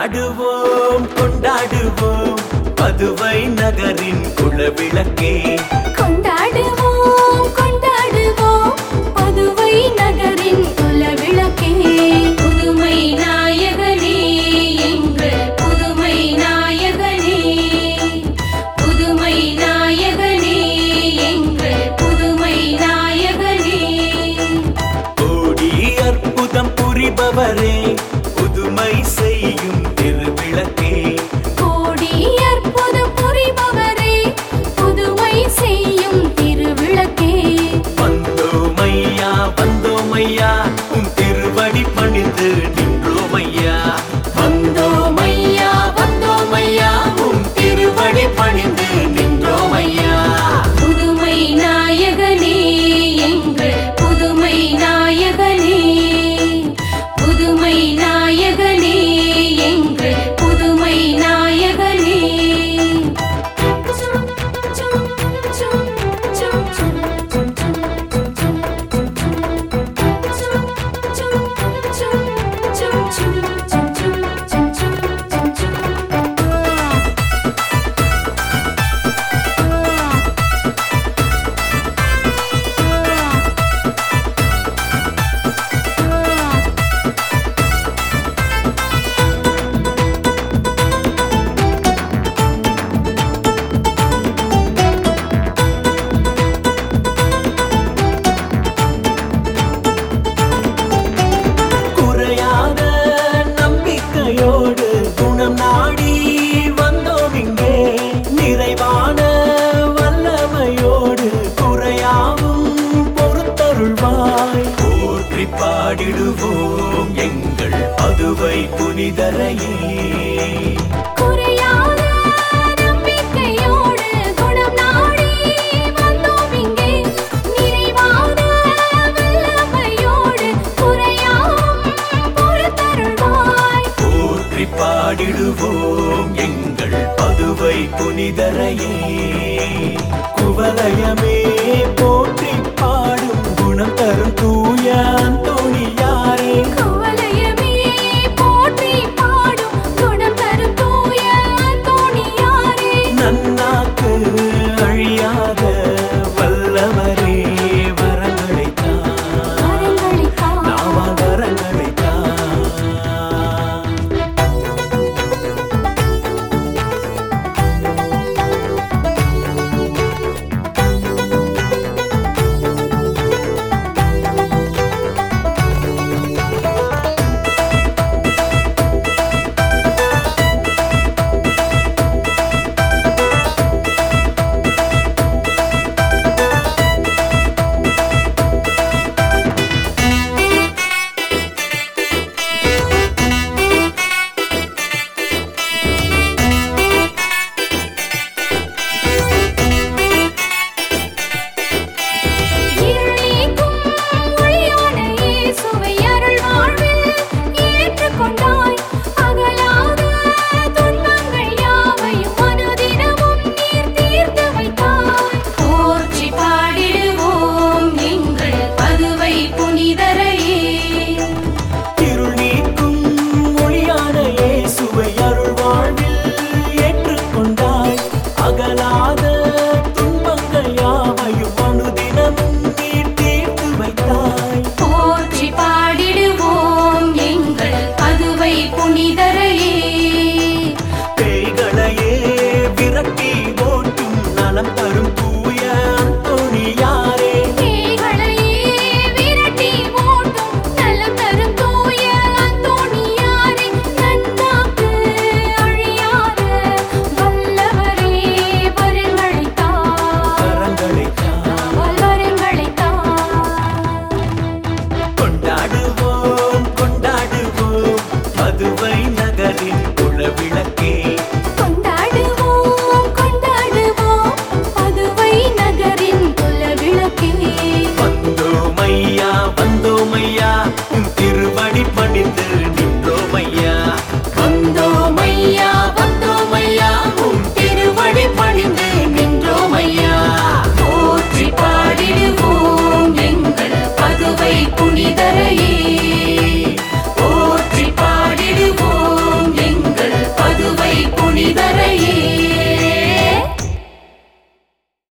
கொண்டாடுவோம் கொண்டாடுவோம் பதுவை நகரின் குலவிளக்கே கொண்டாடுவோம் கொண்டாடுவோம் பதுவை நகரின் குலவிளக்கே புதுமை நாயகனே எங்கள் புதுமை நாயகனே புதுமை நாயகனே எங்கள் புதுமை நாயகனே கோடி அற்புதம் புரிபவரே புதுமை செய்யும் திருவிளக்கே கோடி அற்புதம் புரிபவரே புதுமை செய்யும் திருவிளக்கே வந்தோமையா வந்தோமையா உன் திருவடி பணிந்து நின்றோமையா வந்தோமையா வந்தோமையா உன் திருவடி பணிந்து நின்றோமையா புதுமை நாயகனே எங்கள் புதுமை நாயகனே புதுமை நாயகனே எங்கள் புதுமை நாயகனே குறையாத நம்பிக்கையோடு குணம் நாடி வந்தோம் இங்கே நிறைவான வல்லமையோடு குறையாவும் பொறுத்தருள்வாய் போற்றி பாடிடுவோம் எங்கள் பதுவை புனிதரையே குறையாத நம்பிக்கையோடு குணம் நாடி வந்தோம் இங்கே நிறைவான வல்லமையோடு குறையாம் பொறுத்தருள்வாய் போற்றி பாடிடுவோம் எங்கள் பதுவை புனிதரையே குவலயமே போற்றி பாடும் குணம் தரும் தூய